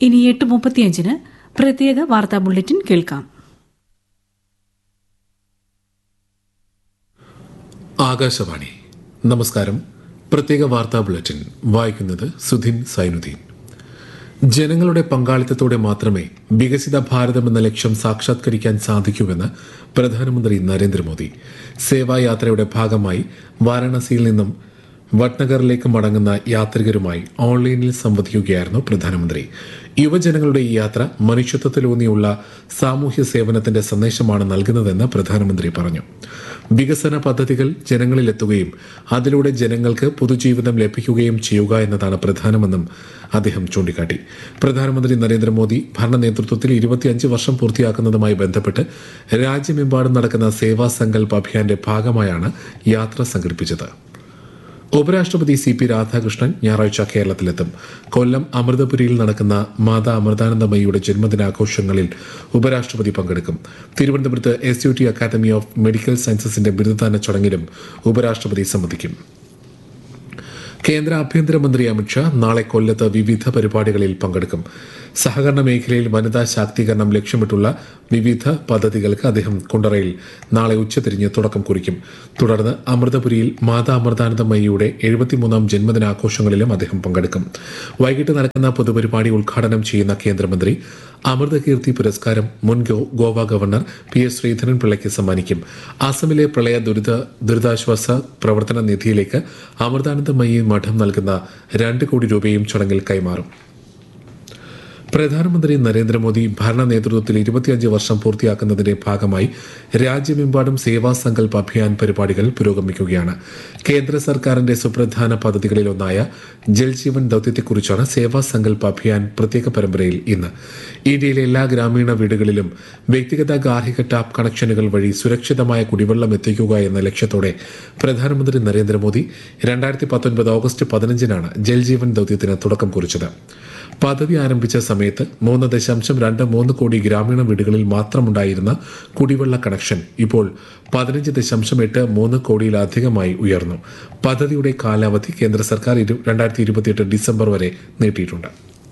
ഇനി എട്ട് മുപ്പത്തിയഞ്ചിന് പ്രത്യേക വാർത്താ ബുള്ളറ്റിൻ കേൾക്കാം ആകാശവാണി നമസ്കാരം പ്രത്യേക വാർത്താ ബുള്ളറ്റിൻ വായിക്കുന്നത് സുധിൻ സൈനുദ്ദീൻ ജനങ്ങളുടെ പങ്കാളിത്തത്തോടെ മാത്രമേ വികസിത ഭാരതം എന്ന ലക്ഷ്യം സാക്ഷാത്കരിക്കാൻ സാധിക്കൂവെന്ന് പ്രധാനമന്ത്രി നരേന്ദ്രമോദി സേവായാത്രയുടെ ഭാഗമായി വാരാണസിയിൽ നിന്നും വട്നഗറിലേക്ക് മടങ്ങുന്ന യാത്രികരുമായി ഓൺലൈനിൽ സംവദിക്കുകയായിരുന്നു പ്രധാനമന്ത്രി യുവജനങ്ങളുടെ ഈ യാത്ര മനുഷ്യത്വത്തിലൂന്നിയുള്ള സാമൂഹ്യ സേവനത്തിന്റെ സന്ദേശമാണ് നൽകുന്നതെന്ന് പ്രധാനമന്ത്രി പറഞ്ഞു വികസന പദ്ധതികൾ ജനങ്ങളിലെത്തുകയും അതിലൂടെ ജനങ്ങൾക്ക് പൊതുജീവിതം ലഭിക്കുകയും ചെയ്യുക എന്നതാണ് പ്രധാനമെന്നും അദ്ദേഹം ചൂണ്ടിക്കാട്ടി പ്രധാനമന്ത്രി നരേന്ദ്രമോദി ഭരണ നേതൃത്വത്തിൽ ഇരുപത്തിയഞ്ച് വർഷം പൂർത്തിയാക്കുന്നതുമായി ബന്ധപ്പെട്ട് രാജ്യമെമ്പാടും നടക്കുന്ന സേവാ സങ്കല്പ് അഭിയാന്റെ ഭാഗമായാണ് യാത്ര സംഘടിപ്പിച്ചത് ഉപരാഷ്ട്രപതി സി പി രാധാകൃഷ്ണൻ ഞായറാഴ്ച കേരളത്തിലെത്തും കൊല്ലം അമൃതപുരിയിൽ നടക്കുന്ന മാതാ അമൃതാനന്ദമയിയുടെ ജന്മദിനാഘോഷങ്ങളിൽ ഉപരാഷ്ട്രപതി പങ്കെടുക്കും തിരുവനന്തപുരത്ത് S U T academy of medical സയൻസസിന്റെ ബിരുദദാന ചടങ്ങിലും ഉപരാഷ്ട്രപതി സംബന്ധിക്കും കേന്ദ്ര ആഭ്യന്തരമന്ത്രി അമിത്ഷാ നാളെ കൊല്ലത്ത് വിവിധ പരിപാടികളിൽ പങ്കെടുക്കും സഹകരണ മേഖലയിൽ വനിതാ ശാക്തീകരണം ലക്ഷ്യമിട്ടുള്ള വിവിധ പദ്ധതികൾക്ക് അദ്ദേഹം കുണ്ടറയിൽ നാളെ ഉച്ചതിരിഞ്ഞ് തുടക്കം കുറിക്കും തുടർന്ന് അമൃതപുരിയിൽ മാതാ അമൃതാനന്ദമയിയുടെ എഴുപത്തിമൂന്നാം ജന്മദിനാഘോഷങ്ങളിലും അദ്ദേഹം പങ്കെടുക്കും വൈകിട്ട് നടക്കുന്ന പൊതുപരിപാടി ഉദ്ഘാടനം ചെയ്യുന്ന കേന്ദ്രമന്ത്രി അമൃതകീർത്തി പുരസ്കാരം മുൻ ഗോ- Goa governor P S Sreedharan പിള്ളയ്ക്ക് സമ്മാനിക്കും അസമിലെ പ്രളയ ദുരിത ദുരിതാശ്വാസ പ്രവർത്തന നിധിയിലേക്ക് അമൃതാനന്ദമയി മഠം നൽകുന്ന രണ്ട് കോടി രൂപയും ചടങ്ങിൽ കൈമാറും പ്രധാനമന്ത്രി നരേന്ദ്രമോദി ഭരണ നേതൃത്വത്തിൽ ഇരുപത്തിയഞ്ച് വർഷം പൂർത്തിയാക്കുന്നതിന്റെ ഭാഗമായി രാജ്യമെമ്പാടും സേവാ സങ്കല്പ് അഭിയാൻ പരിപാടികൾ പുരോഗമിക്കുകയാണ് കേന്ദ്ര സർക്കാരിന്റെ സുപ്രധാന പദ്ധതികളിലൊന്നായ ജൽജീവൻ ദൌത്യത്തെക്കുറിച്ചാണ് സേവാ സങ്കല്പ് അഭിയാൻ പ്രത്യേക പരമ്പരയിൽ ഇന്ന് ഇന്ത്യയിലെ എല്ലാ ഗ്രാമീണ വീടുകളിലും വ്യക്തിഗത ഗാർഹിക ടാപ്പ് കണക്ഷനുകൾ വഴി സുരക്ഷിതമായ കുടിവെള്ളം എത്തിക്കുക എന്ന ലക്ഷ്യത്തോടെ പ്രധാനമന്ത്രി നരേന്ദ്രമോദി രണ്ടായിരത്തി പത്തൊൻപത് ഓഗസ്റ്റ് പതിനഞ്ചിനാണ് ജൽജീവൻ ദൌത്യത്തിന് തുടക്കം കുറിച്ചത് പദ്ധതി ആരംഭിച്ച സമയത്ത് മൂന്ന് ദശാംശം രണ്ട് മൂന്ന് കോടി ഗ്രാമീണ വീടുകളിൽ മാത്രമുണ്ടായിരുന്ന കുടിവെള്ള കണക്ഷൻ ഇപ്പോൾ പതിനഞ്ച് ദശാംശം എട്ട് മൂന്ന് കോടിയിലധികമായി ഉയർന്നു പദ്ധതിയുടെ കാലാവധി കേന്ദ്ര സർക്കാർ ഇരു- രണ്ടായിരത്തി ഇരുപത്തിയെട്ട് ഡിസംബർ വരെ നീട്ടിയിട്ടുണ്ട്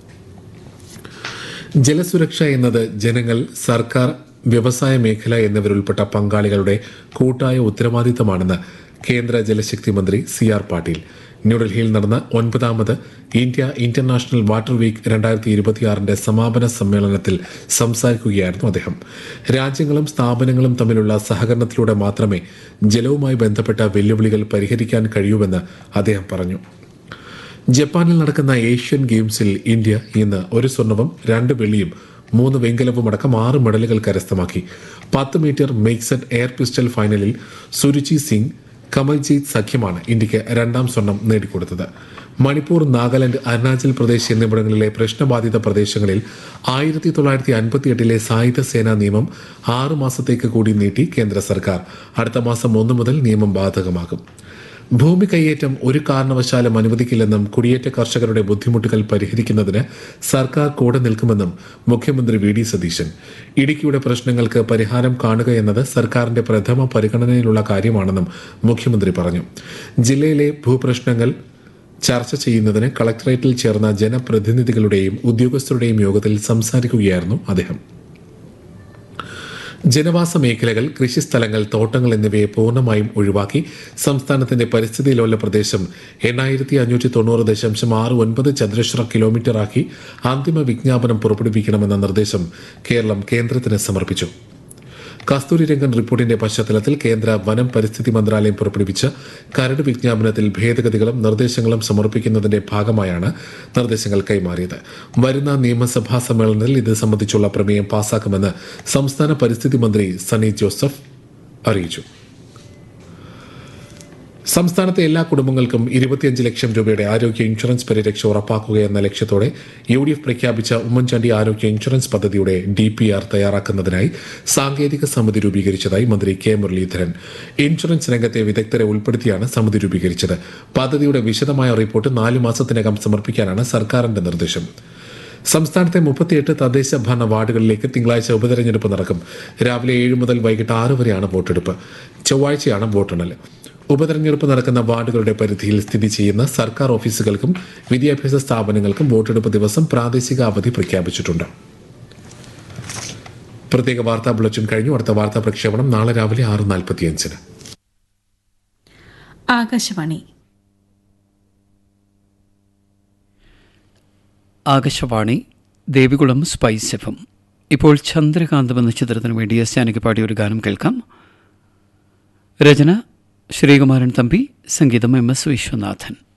ജലസുരക്ഷ എന്നത് ജനങ്ങൾ സർക്കാർ വ്യവസായ മേഖല എന്നിവരുൾപ്പെട്ട പങ്കാളികളുടെ കൂട്ടായ ഉത്തരവാദിത്തമാണെന്ന് കേന്ദ്ര ജലശക്തി മന്ത്രി സി ആർ പാട്ടീൽ ന്യൂഡൽഹിയിൽ നടന്ന ഒൻപതാമത് ഇന്ത്യ ഇന്റർനാഷണൽ വാട്ടർ വീക്ക് രണ്ടായിരത്തി ഇരുപത്തിയാറിന്റെ സമാപന സമ്മേളനത്തിൽ സംസാരിക്കുകയായിരുന്നു അദ്ദേഹം രാജ്യങ്ങളും സ്ഥാപനങ്ങളും തമ്മിലുള്ള സഹകരണത്തിലൂടെ മാത്രമേ ജലവുമായി ബന്ധപ്പെട്ട വെല്ലുവിളികൾ പരിഹരിക്കാൻ കഴിയൂവെന്ന് അദ്ദേഹം പറഞ്ഞു ജപ്പാനിൽ നടക്കുന്ന ഏഷ്യൻ ഗെയിംസിൽ ഇന്ത്യ ഇന്ന് ഒരു സ്വർണവും രണ്ട് വെള്ളിയും മൂന്ന് വെങ്കലവും അടക്കം ആറ് മെഡലുകൾ കരസ്ഥമാക്കി പത്ത് മീറ്റർ മിക്സഡ് എയർ പിസ്റ്റൽ ഫൈനലിൽ സുരുചി സിംഗ് കമൽജീത് സഖ്യമാണ് ഇന്ത്യക്ക് രണ്ടാം സ്വർണം നേടിക്കൊടുത്തത് മണിപ്പൂർ നാഗാലാൻഡ് അരുണാചൽ പ്രദേശ് എന്നിവിടങ്ങളിലെ പ്രശ്നബാധിത പ്രദേശങ്ങളിൽ ആയിരത്തി തൊള്ളായിരത്തി അൻപത്തി എട്ടിലെ സായുധ സേനാ നിയമം ആറു മാസത്തേക്ക് കൂടി നീട്ടി കേന്ദ്ര സർക്കാർ അടുത്ത മാസം ഒന്ന് മുതൽ നിയമം ബാധകമാകും ഭൂമി കൈയേറ്റം ഒരു കാരണവശാലും അനുവദിക്കില്ലെന്നും കുടിയേറ്റ കർഷകരുടെ ബുദ്ധിമുട്ടുകൾ പരിഹരിക്കുന്നതിന് സർക്കാർ കൂടെ നിൽക്കുമെന്നും മുഖ്യമന്ത്രി വി ഡി സതീശൻ ഇടുക്കിയുടെ പ്രശ്നങ്ങൾക്ക് പരിഹാരം കാണുക എന്നത് സർക്കാരിന്റെ പ്രഥമ പരിഗണനയിലുള്ള കാര്യമാണെന്നും മുഖ്യമന്ത്രി പറഞ്ഞു ജില്ലയിലെ ഭൂപ്രശ്നങ്ങൾ ചർച്ച ചെയ്യുന്നതിന് കളക്ടറേറ്റിൽ ചേർന്ന ജനപ്രതിനിധികളുടെയും ഉദ്യോഗസ്ഥരുടെയും യോഗത്തിൽ സംസാരിക്കുകയായിരുന്നു അദ്ദേഹം ജനവാസ മേഖലകൾ കൃഷിസ്ഥലങ്ങൾ തോട്ടങ്ങൾ എന്നിവയെ പൂർണ്ണമായും ഒഴിവാക്കി സംസ്ഥാനത്തിന്റെ പരിസ്ഥിതി ലോല പ്രദേശം എണ്ണായിരത്തി അഞ്ഞൂറ്റി തൊണ്ണൂറ് ദശാംശം ആറ് ഒൻപത് ചതുരശ്ര കിലോമീറ്ററാക്കി അന്തിമ വിജ്ഞാപനം പുറപ്പെടുവിക്കണമെന്ന നിർദ്ദേശം കേരളം കേന്ദ്രത്തിന് സമർപ്പിച്ചു കസ്തൂരി രംഗൻ റിപ്പോർട്ടിന്റെ പശ്ചാത്തലത്തിൽ കേന്ദ്ര വനം പരിസ്ഥിതി മന്ത്രാലയം പുറപ്പെടുവിച്ച കരട് വിജ്ഞാപനത്തിൽ ഭേദഗതികളും നിർദ്ദേശങ്ങളും സമർപ്പിക്കുന്നതിന്റെ ഭാഗമായാണ് നിർദ്ദേശങ്ങൾ കൈമാറിയത് വരുന്ന നിയമസഭാ സമ്മേളനത്തിൽ ഇത് സംബന്ധിച്ചുള്ള പ്രമേയം പാസാക്കുമെന്ന് സംസ്ഥാന പരിസ്ഥിതി മന്ത്രി സണ്ണി ജോസഫ് അറിയിച്ചു സംസ്ഥാനത്തെ എല്ലാ കുടുംബങ്ങൾക്കും ഇരുപത്തിയഞ്ച് ലക്ഷം രൂപയുടെ ആരോഗ്യ ഇൻഷുറൻസ് പരിരക്ഷ ഉറപ്പാക്കുക എന്ന ലക്ഷ്യത്തോടെ യു ഡി എഫ് പ്രഖ്യാപിച്ച ഉമ്മൻചാണ്ടി ആരോഗ്യ ഇൻഷുറൻസ് പദ്ധതിയുടെ ഡി പി ആർ തയ്യാറാക്കുന്നതിനായി സാങ്കേതിക സമിതി രൂപീകരിച്ചതായി മന്ത്രി കെ മുരളീധരൻ ഇൻഷുറൻസ് രംഗത്തെ വിദഗ്ധരെ ഉൾപ്പെടുത്തിയാണ് സമിതി രൂപീകരിച്ചത് പദ്ധതിയുടെ വിശദമായ റിപ്പോർട്ട് നാല് മാസത്തിനകം സമർപ്പിക്കാനാണ് സർക്കാരിന്റെ നിർദ്ദേശം സംസ്ഥാനത്തെ മുപ്പത്തിയെട്ട് തദ്ദേശ ഭരണ വാർഡുകളിലേക്ക് തിങ്കളാഴ്ച ഉപതെരഞ്ഞെടുപ്പ് നടക്കും രാവിലെ ഏഴ് മുതൽ വൈകിട്ട് ആറ് വരെയാണ് വോട്ടെടുപ്പ് ചൊവ്വാഴ്ചയാണ് വോട്ടെണ്ണൽ ഉപതെരഞ്ഞെടുപ്പ് നടക്കുന്ന വാർഡുകളുടെ പരിധിയിൽ സ്ഥിതി ചെയ്യുന്ന സർക്കാർ ഓഫീസുകൾക്കും വിദ്യാഭ്യാസ സ്ഥാപനങ്ങൾക്കും വോട്ടെടുപ്പ് ദിവസം പ്രാദേശിക അവധി പ്രഖ്യാപിച്ചിട്ടുണ്ട് പ്രത്യേക വാർത്താ ബുള്ളറ്റിൻ കഴിഞ്ഞു അടുത്ത വാർത്താ പ്രക്ഷേപണം നാളെ രാവിലെ ആറ് നാൽപ്പത്തിയഞ്ചിന് ആകാശവാണി ആകാശവാണി ദേവികുളം സ്പൈസ് എഫം ഇപ്പോൾ ചന്ദ്രകാന്തം എന്ന ചിത്രത്തിന് വേണ്ടി എസ് ജാനകി പാടിയ ഒരു ഗാനം കേൾക്കാം രചന ശ്രീകുമാരൻ തമ്പി സംഗീതം എം എസ് വിശ്വനാഥൻ